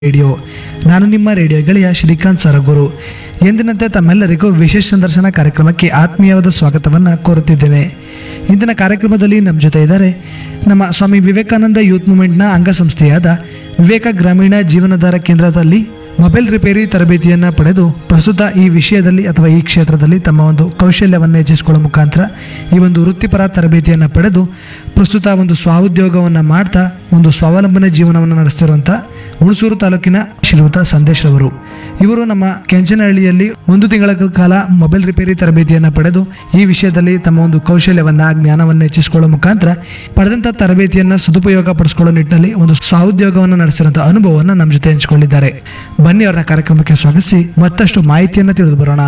radio ನಾನು ನಿಮ್ಮ radio ಗೆಳೆಯ ಶ್ರೀಕಾಂತ್ ಸರಗೂರು ಎಂದಿನಂತೆ ತಮ್ಮೆಲ್ಲರಿಗೂ ವಿಶೇಷ ಸಂದರ್ಶನ ಕಾರ್ಯಕ್ರಮಕ್ಕೆ ಆತ್ಮೀಯವಾದ ಸ್ವಾಗತವನ್ನು ಕೋರುತ್ತಿದ್ದೇನೆ ಇಂದಿನ ಕಾರ್ಯಕ್ರಮದಲ್ಲಿ ನಮ್ಮ ಜೊತೆ ಇದ್ದಾರೆ ನಮ್ಮ ಸ್ವಾಮಿ ವಿವೇಕಾನಂದ ಯೂತ್ ಮೂವ್ಮೆಂಟ್ನ ಅಂಗಸಂಸ್ಥೆಯಾದ ವಿವೇಕ ಗ್ರಾಮೀಣ ಜೀವನಾಧಾರ ಕೇಂದ್ರದಲ್ಲಿ ಮೊಬೈಲ್ ರಿಪೇರಿ ತರಬೇತಿಯನ್ನು ಪಡೆದು ಪ್ರಸ್ತುತ ಈ ವಿಷಯದಲ್ಲಿ ಅಥವಾ ಈ ಕ್ಷೇತ್ರದಲ್ಲಿ ತಮ್ಮ ಒಂದು ಕೌಶಲ್ಯವನ್ನು ಹೆಚ್ಚಿಸಿಕೊಳ್ಳುವ ಮುಖಾಂತರ ಈ ಒಂದು ವೃತ್ತಿಪರ ತರಬೇತಿಯನ್ನು ಪಡೆದು ಪ್ರಸ್ತುತ ಒಂದು ಸ್ವಾಉದ್ಯೋಗವನ್ನು ಮಾಡ್ತಾ ಒಂದು ಸ್ವಾವಲಂಬನೆ ಜೀವನವನ್ನು ನಡೆಸ್ತಿರುವಂಥ ಹುಣಸೂರು ತಾಲೂಕಿನ ಶ್ರೀಯುತ ಸಂದೇಶ್ ಅವರು ಇವರು ನಮ್ಮ ಕೆಂಚನಹಳ್ಳಿಯಲ್ಲಿ ಒಂದು ತಿಂಗಳ ಕಾಲ ಮೊಬೈಲ್ ರಿಪೇರಿ ತರಬೇತಿಯನ್ನು ಪಡೆದು ಈ ವಿಷಯದಲ್ಲಿ ತಮ್ಮ ಒಂದು ಕೌಶಲ್ಯವನ್ನು ಜ್ಞಾನವನ್ನು ಹೆಚ್ಚಿಸಿಕೊಳ್ಳುವ ಮುಖಾಂತರ ಪಡೆದಂಥ ತರಬೇತಿಯನ್ನು ಸದುಪಯೋಗ ಪಡಿಸಿಕೊಳ್ಳೋ ನಿಟ್ಟಿನಲ್ಲಿ ಒಂದು ಸ್ವಾಉದ್ಯೋಗವನ್ನು ನಡೆಸಿರುವಂಥ ಅನುಭವವನ್ನು ನಮ್ಮ ಜೊತೆ ಹಂಚಿಕೊಂಡಿದ್ದಾರೆ ಬನ್ನಿ ಅವರ ಕಾರ್ಯಕ್ರಮಕ್ಕೆ ಸ್ವಾಗತಿಸಿ ಮತ್ತಷ್ಟು ಮಾಹಿತಿಯನ್ನು ತಿಳಿದು ಬರೋಣ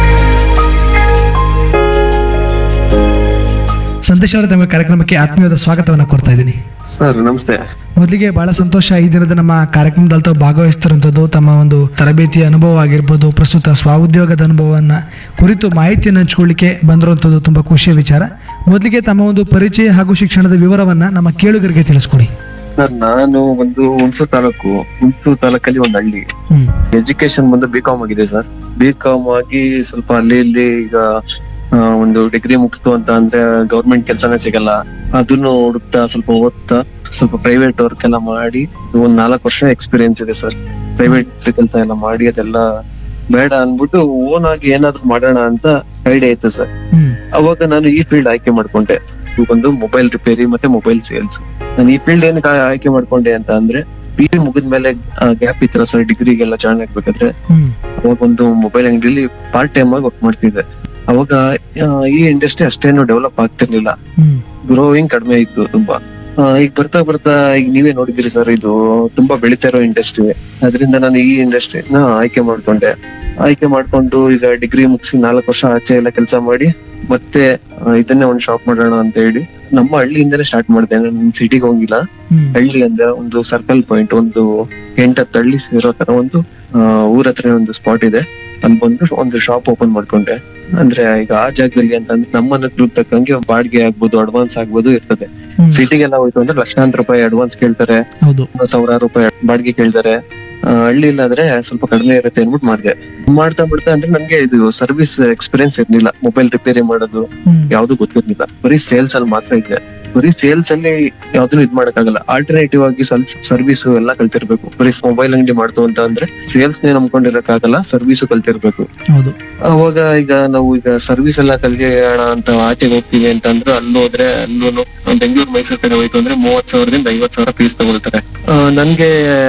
ಸಂದೇಶ್ ಅವರ ತಮ್ಮ ಕಾರ್ಯಕ್ರಮಕ್ಕೆ ಆತ್ಮೀಯವಾದ ಸ್ವಾಗತವನ್ನು ಕೋರ್ತಾ ಇದ್ದೀನಿ ಸರ್ ನಮಸ್ತೆ ಮೊದಲಿಗೆ ಬಹಳ ಸಂತೋಷ ಈ ದಿನದ ನಮ್ಮ ಕಾರ್ಯಕ್ರಮದಲ್ಲಿ ತಾವು ಭಾಗವಹಿಸ್ತಿರುವಂಥದ್ದು ತಮ್ಮ ಒಂದು ತರಬೇತಿಯ ಅನುಭವ ಆಗಿರ್ಬೋದು ಪ್ರಸ್ತುತ ಸ್ವಾಉದ್ಯೋಗದ ಅನುಭವವನ್ನು ಕುರಿತು ಮಾಹಿತಿಯನ್ನು ಹಂಚ್ಕೊಳ್ಳಿಕ್ಕೆ ಬಂದಿರುವಂಥದ್ದು ತುಂಬ ಖುಷಿಯ ವಿಚಾರ ಮೊದಲಿಗೆ ತಮ್ಮ ಒಂದು ಪರಿಚಯ ಹಾಗೂ ಶಿಕ್ಷಣದ ವಿವರವನ್ನು ನಮ್ಮ ಕೇಳುಗರಿಗೆ ತಿಳಿಸ್ಕೊಡಿ ಸರ್ ನಾನು ಒಂದು ಹುಣಸೂರು ತಾಲೂಕು ಹುಣಸೂರು ತಾಲೂಕಲ್ಲಿ ಒಂದು ಹಳ್ಳಿ ಹ್ಮ್ ಎಜುಕೇಶನ್ ಬಂದು ಬಿ ಕಾಮ್ ಆಗಿದೆ ಸರ್ ಬಿ ಕಾಮ್ ಆಗಿ ಸ್ವಲ್ಪ ಅಲ್ಲಿ ಇಲ್ಲಿ ಈಗ ಆ, ಒಂದು ಡಿಗ್ರಿ ಮುಗಿಸ್ತು ಅಂತ ಅಂದ್ರೆ ಗೌರ್ಮೆಂಟ್ ಕೆಲಸನೇ ಸಿಗಲ್ಲ ಅದನ್ನು ಹುಡುಕ್ತಾ ಸ್ವಲ್ಪ ಓದ್ತಾ ಸ್ವಲ್ಪ ಪ್ರೈವೇಟ್ ವರ್ಕ್ ಎಲ್ಲ ಮಾಡಿ ಒಂದ್ ನಾಲ್ಕು ವರ್ಷ ಎಕ್ಸ್ಪೀರಿಯನ್ಸ್ ಇದೆ ಸರ್ ಪ್ರೈವೇಟ್ ಕೆಲಸ ಎಲ್ಲ ಮಾಡಿ ಅದೆಲ್ಲ ಬೇಡ ಅನ್ಬಿಟ್ಟು ಓನ್ ಆಗಿ ಏನಾದ್ರು ಮಾಡೋಣ ಅಂತ ಐಡಿಯಾ ಇತ್ತು ಸರ್ ಹ್ಮ್ ಅವಾಗ ನಾನು ಈ ಫೀಲ್ಡ್ ಆಯ್ಕೆ ಮಾಡ್ಕೊಂಡೆ ಇದು ಒಂದು ಮೊಬೈಲ್ ರಿಪೇರಿ ಮತ್ತೆ ಮೊಬೈಲ್ ಸೇಲ್ಸ್ ನಾನು ಈ ಫೀಲ್ಡ್ ಏನಕ್ಕೆ ಆಯ್ಕೆ ಮಾಡ್ಕೊಂಡೆ ಅಂತ ಅಂದ್ರೆ ಪಿ ಯು ಮುಗಿದ್ಮೇಲೆ ಗ್ಯಾಪ್ ಇತ್ತಲ್ಲ ಸರ್ ಡಿಗ್ರಿಗೆಲ್ಲ ಜಾಯ್ನ್ ಆಗ್ಬೇಕಾದ್ರೆ ಹ್ಮ್ ಅವಾಗ ಒಂದು ಮೊಬೈಲ್ ಅಂಗಡಿಲಿ ಪಾರ್ಟ್ ಟೈಮ್ ಆಗಿ ವರ್ಕ್ ಮಾಡ್ತಿದ್ದೆ ಅವಾಗ ಆ, ಈ ಇಂಡಸ್ಟ್ರಿ ಅಷ್ಟೇನು ಡೆವಲಪ್ ಆಗ್ತಿರ್ಲಿಲ್ಲ ಹ್ಮ್ ಗ್ರೋವಿಂಗ್ ಕಡಿಮೆ ಇತ್ತು ತುಂಬಾ ಆ, ಈಗ ಬರ್ತಾ ಬರ್ತಾ ಈಗ ನೀವೇ ನೋಡಿದಿರಿ ಸರ್ ಇದು ತುಂಬಾ ಬೆಳಿತಾ ಇರೋ ಇಂಡಸ್ಟ್ರಿ ಅದರಿಂದ ನಾನು ಈ ಇಂಡಸ್ಟ್ರಿನ ಆಯ್ಕೆ ಮಾಡ್ಕೊಂಡೆ ಆಯ್ಕೆ ಮಾಡ್ಕೊಂಡು ಈಗ ಡಿಗ್ರಿ ಮುಗಿಸಿ ನಾಲ್ಕು ವರ್ಷ ಆಚೆ ಎಲ್ಲ ಕೆಲಸ ಮಾಡಿ ಮತ್ತೆ ಆ, ಇದನ್ನೇ ಒಂದು ಶಾಪ್ ಮಾಡೋಣ ಅಂತ ಹೇಳಿ ನಮ್ಮ ಹಳ್ಳಿಯಿಂದಲೇ ಸ್ಟಾರ್ಟ್ ಮಾಡಿದೆ ನಾನು ಸಿಟಿಗೆ ಹೋಗಿಲ್ಲ ಹ್ಮ್ ಹಳ್ಳಿ ಅಂದ್ರೆ ಒಂದು ಸರ್ಕಲ್ ಪಾಯಿಂಟ್ ಒಂದು ಎಂಟತ್ತು ಹಳ್ಳಿ ಸೇರೋ ತರ ಒಂದು ಆ, ಊರ ಹತ್ರ ಒಂದು ಸ್ಪಾಟ್ ಇದೆ ಅಲ್ಲಿ ಬಂದು ಒಂದು ಶಾಪ್ ಓಪನ್ ಮಾಡ್ಕೊಂಡೆ ಅಂದ್ರೆ ಈಗ ಆ ಜಾಗದಲ್ಲಿ ಅಂತಂದ್ರೆ ನಮ್ಮನ್ನ ತಕ್ಕಂಗೆ ಬಾಡಿಗೆ ಆಗ್ಬೋದು ಅಡ್ವಾನ್ಸ್ ಆಗ್ಬೋದು ಇರ್ತದೆ ಹ್ಮ್ ಸಿಟಿಗೆಲ್ಲ ಹೋಯ್ತು ಅಂದ್ರೆ ಲಕ್ಷಾಂತರ ರೂಪಾಯಿ ಅಡ್ವಾನ್ಸ್ ಕೇಳ್ತಾರೆ ಹೌದು ಸಾವಿರಾರು ರೂಪಾಯಿ ಬಾಡಿಗೆ ಕೇಳ್ತಾರೆ ಆ, ಹಳ್ಳಿ ಇಲ್ಲಾದ್ರೆ ಸ್ವಲ್ಪ ಕಡಿಮೆ ಇರುತ್ತೆ ಅನ್ಬಿಟ್ಟು ಮಾಡಿದೆ ಮಾಡ್ತಾ ಮಾಡ್ತಾ ಅಂದ್ರೆ ನನ್ಗೆ ಇದು ಸರ್ವಿಸ್ ಎಕ್ಸ್ಪೀರಿಯನ್ಸ್ ಇರ್ಲಿಲ್ಲ ಮೊಬೈಲ್ ರಿಪೇರಿ ಮಾಡೋದು ಹ್ಮ್ ಯಾವ್ದು ಗೊತ್ತಿರ್ಲಿಲ್ಲ ಬರೀ ಸೇಲ್ಸ್ ಅಲ್ಲಿ ಮಾತ್ರ ಇದೆ ಬರೀ ಸೇಲ್ಸ್ ಅಲ್ಲಿ ಯಾವ್ದನ್ನು ಇದ್ ಮಾಡಕ್ಕಾಗಲ್ಲ ಆಲ್ಟರ್ನೇಟಿವ್ ಆಗಿ ಸರ್ವಿಸ್ ಎಲ್ಲ ಕಲ್ತಿರ್ಬೇಕು ಬರೀ ಮೊಬೈಲ್ ಅಂಗಡಿ ಮಾಡ್ತು ಅಂತ ಅಂದ್ರೆ ಸೇಲ್ಸ್ ನೇ ನಂಬ್ಕೊಂಡಿರಕ್ಕಾಗಲ್ಲ ಸರ್ವಿಸ್ ಕಲ್ತಿರ್ಬೇಕು ಹೌದು ಅವಾಗ ಈಗ ನಾವು ಈಗ ಸರ್ವಿಸ್ ಎಲ್ಲ ಕಲಿಯೋಣ ಅಂತ ಆಚೆಗೆ ಹೋಗ್ತೀವಿ ಅಂತ ಅಂದ್ರೆ ಅಲ್ಲಿ ಹೋದ್ರೆ ಅಲ್ಲೂ ಬೆಂಗಳೂರು ಮೈಸೂರು ಕಡೆ ಹೋಯ್ತು ಅಂದ್ರೆ ಮೂವತ್ ಸಾವಿರದಿಂದ ಐವತ್ ಸಾವಿರ ಫೀಸ್ ತಗೊಳ್ತಾರೆ ಆ, ನನ್ಗೆ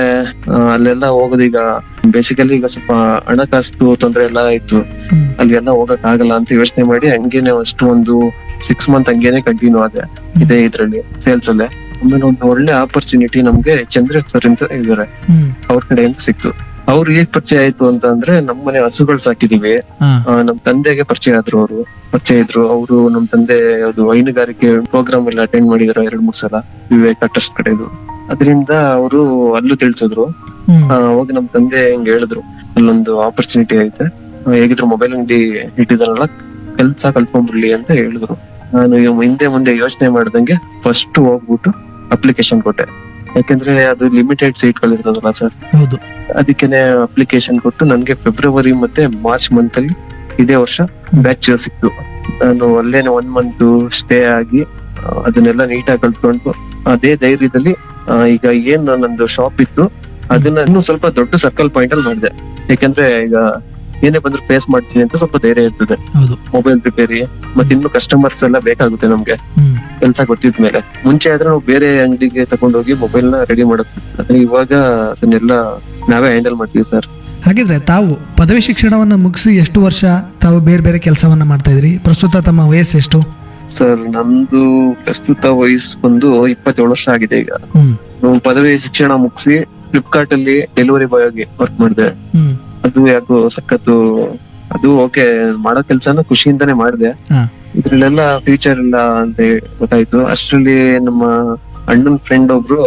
ಆ, ಅಲ್ಲೆಲ್ಲ ಹೋಗೋದು ಈಗ ಬೇಸಿಕಲಿ ಈಗ ಸ್ವಲ್ಪ ಹಣಕಾಸು ತೊಂದ್ರೆ ಎಲ್ಲ ಆಯ್ತು ಹ್ಮ್ ಅಲ್ಲಿ ಎಲ್ಲ ಹೋಗಕ್ ಆಗಲ್ಲ ಅಂತ ಯೋಚನೆ ಮಾಡಿ ಹಂಗೇನೆ ಅಷ್ಟು ಒಂದು ಸಿಕ್ಸ್ ಮಂತ್ ಹಂಗೇನೆ ಕಂಟಿನ್ಯೂ ಆದೆ ಇದೇ ಇದ್ರಲ್ಲಿ ಸೇಲ್ಸ್ ಅಲ್ಲೇ ಆಮೇಲೆ ಒಂದು ಒಳ್ಳೆ ಆಪರ್ಚುನಿಟಿ ನಮ್ಗೆ ಚಂದ್ರೇಶ್ ಸರ್ ಅಂತ ಇದಾರೆ ಹ್ಮ್ ಅವ್ರ ಕಡೆಯಿಂದ ಸಿಕ್ತು ಅವ್ರು ಹೇಗ್ ಪರಿಚಯ ಆಯ್ತು ಅಂತ ಅಂದ್ರೆ ನಮ್ಮನೆ ಹಸುಗಳು ಸಾಕಿದೀವಿ ಹಾ ಆ, ನಮ್ ತಂದೆಗೆ ಪರಿಚಯ ಆದ್ರು ಅವರು ಪರಿಚಯ ಇದ್ರು ಅವರು ನಮ್ ತಂದೆ ಯಾವ್ದು ಹೈನುಗಾರಿಕೆ ಪ್ರೋಗ್ರಾಮ್ ಎಲ್ಲ ಅಟೆಂಡ್ ಮಾಡಿದ್ರು ಎರಡ್ ಮೂರ್ ಸಲ ವಿವೇಕ ಟ್ರಸ್ಟ್ ಕಡೆದು ಅದರಿಂದ ಅವರು ಅಲ್ಲೂ ತಿಳಿಸಿದ್ರು ಹ್ಮ್ ಆ, ಅವಾಗ ನಮ್ ತಂದೆ ಹಿಂಗ್ ಹೇಳಿದ್ರು ಅಲ್ಲೊಂದು ಆಪರ್ಚುನಿಟಿ ಐತೆ ಆ, ಹೇಗಿದ್ರು ಮೊಬೈಲ್ ಅಂಗಡಿ ಇಟ್ಟಿದಾರಲ್ಲ ಕೆಲ್ಸ ಕಲ್ತ್ಕೊಂಡ್ಬಿಡ್ಲಿ ಅಂತ ಹೇಳಿದ್ರು ನಾನು ಇವ್ ಹಿಂದೆ ಮುಂದೆ ಯೋಚನೆ ಮಾಡ್ದಂಗೆ ಫಸ್ಟ್ ಹೋಗ್ಬಿಟ್ಟು ಅಪ್ಲಿಕೇಶನ್ ಕೊಟ್ಟೆ ಯಾಕಂದ್ರೆ ಅದು ಲಿಮಿಟೆಡ್ ಸೀಟ್ ಗಳಿರ್ತದಲ್ಲ ಸರ್ ಹೌದು ಅದಕ್ಕೇನೆ ಅಪ್ಲಿಕೇಶನ್ ಕೊಟ್ಟು ನನ್ಗೆ ಫೆಬ್ರವರಿ ಮತ್ತೆ ಮಾರ್ಚ್ ಮಂತ್ ಅಲ್ಲಿ ಇದೇ ವರ್ಷ ಬ್ಯಾಚ್ ಸಿಕ್ತು ನಾನು ಅಲ್ಲೇನೆ ಒನ್ ಮಂತ್ ಸ್ಟೇ ಆಗಿ ಆ, ಅದನ್ನೆಲ್ಲ ನೀಟಾಗಿ ಕಲ್ತ್ಕೊಂಡು ಅದೇ ಧೈರ್ಯದಲ್ಲಿ ಆ, ಈಗ ಏನ್ ನಂದು ಶಾಪ್ ಇತ್ತು ಅದನ್ನ ಇನ್ನೂ ಸ್ವಲ್ಪ ದೊಡ್ಡ ಸರ್ಕಲ್ ಪಾಯಿಂಟ್ ಅಲ್ಲಿ ಮಾಡಿದೆ ಯಾಕಂದ್ರೆ ಈಗ ಏನೇ ಬಂದ್ರು ಫೇಸ್ ಮಾಡ್ತೀನಿ ಅಂತ ಸ್ವಲ್ಪ ಧೈರ್ಯ ಇರ್ತದೆ ಹೌದು ಮೊಬೈಲ್ ರಿಪೇರಿ ಮತ್ತೆ ಇನ್ನು ಕಸ್ಟಮರ್ಸ್ ಎಲ್ಲ ಬೇಕಾಗುತ್ತೆ ನಮ್ಗೆ ಹ್ಮ್ ಕೆಲಸ ಗೊತ್ತಿದ್ಮೇಲೆ ಮುಂಚೆ ಆದ್ರೆ ನಾವು ಬೇರೆ ಅಂಗಡಿಗೆ ತಗೊಂಡೋಗಿ ಮೊಬೈಲ್ ನ ರೆಡಿ ಮಾಡೋದು ಆದ್ರೆ ಇವಾಗ ಅದನ್ನೆಲ್ಲ ನಾವೇ ಹ್ಯಾಂಡಲ್ ಮಾಡ್ತೀವಿ ಸರ್ ಹಾಗಿದ್ರೆ ತಾವು ಪದವಿ ಶಿಕ್ಷಣವನ್ನು ಮುಗಿಸಿ ಎಷ್ಟು ವರ್ಷ ತಾವು ಬೇರೆ ಬೇರೆ ಕೆಲಸವನ್ನ ಮಾಡ್ತಾ ಇದ್ರಿ ಪ್ರಸ್ತುತ ತಮ್ಮ ವಯಸ್ಸು ಎಷ್ಟು ಸರ್ ನಂದು ಪ್ರಸ್ತುತ ವಯಸ್ಸು ಬಂದು ಇಪ್ಪತ್ತೇಳು ವರ್ಷ ಆಗಿದೆ ಈಗ ಹ್ಮ್ ನಾನು ಪದವಿ ಶಿಕ್ಷಣ ಮುಗಿಸಿ ಫ್ಲಿಪ್ಕಾರ್ಟ್ ಅಲ್ಲಿ ಡೆಲಿವರಿ ಬಾಯ್ ಆಗಿ ವರ್ಕ್ ಮಾಡಿದೆ ಹ್ಮ್ ಅದು ಯಾಕೋ ಸಖತ್ತು ಅದು ಓಕೆ ಮಾಡೋ ಕೆಲ್ಸನ ಖುಷಿಯಿಂದಾನೇ ಮಾಡಿದೆ ಹಾ ಇದ್ರಲ್ಲೆಲ್ಲ ಫ್ಯೂಚರ್ ಇಲ್ಲ ಅಂತ ಗೊತ್ತಾಯ್ತು ಅಷ್ಟರಲ್ಲಿ ನಮ್ಮ ಅಣ್ಣನ್ ಫ್ರೆಂಡ್ ಒಬ್ರು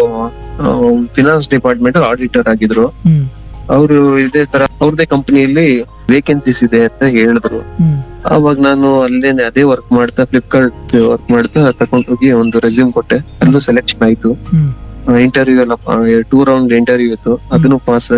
ಫಿನಾನ್ಸ್ ಡಿಪಾರ್ಟ್ಮೆಂಟ್ ಆಡಿಟರ್ ಆಗಿದ್ರು ಹ್ಮ್ ಅವರು ಇದೇ ತರ ಅವ್ರದೇ ಕಂಪನಿಯಲ್ಲಿ ವೇಕೆನ್ಸೀಸ್ ಇದೆ ಅಂತ ಹೇಳಿದ್ರು ಹ್ಮ್ ಅವಾಗ ನಾನು ಅಲ್ಲೇನೆ ಅದೇ ವರ್ಕ್ ಮಾಡ್ತಾ ಫ್ಲಿಪ್ಕಾರ್ಟ್ ವರ್ಕ್ ಮಾಡ್ತಾ ತಕೊಂಡೋಗಿ ಒಂದು ರೆಸ್ಯೂಮ್ ಕೊಟ್ಟೆ ಅಲ್ಲೂ ಸೆಲೆಕ್ಷನ್ ಆಯ್ತು ಹ್ಮ್ ಇಂಟರ್ವ್ಯೂ ಎಲ್ಲ ಟೂ ರೌಂಡ್ ಇಂಟರ್ವ್ಯೂ ಇತ್ತು ಅದನ್ನು ಪಾಸ್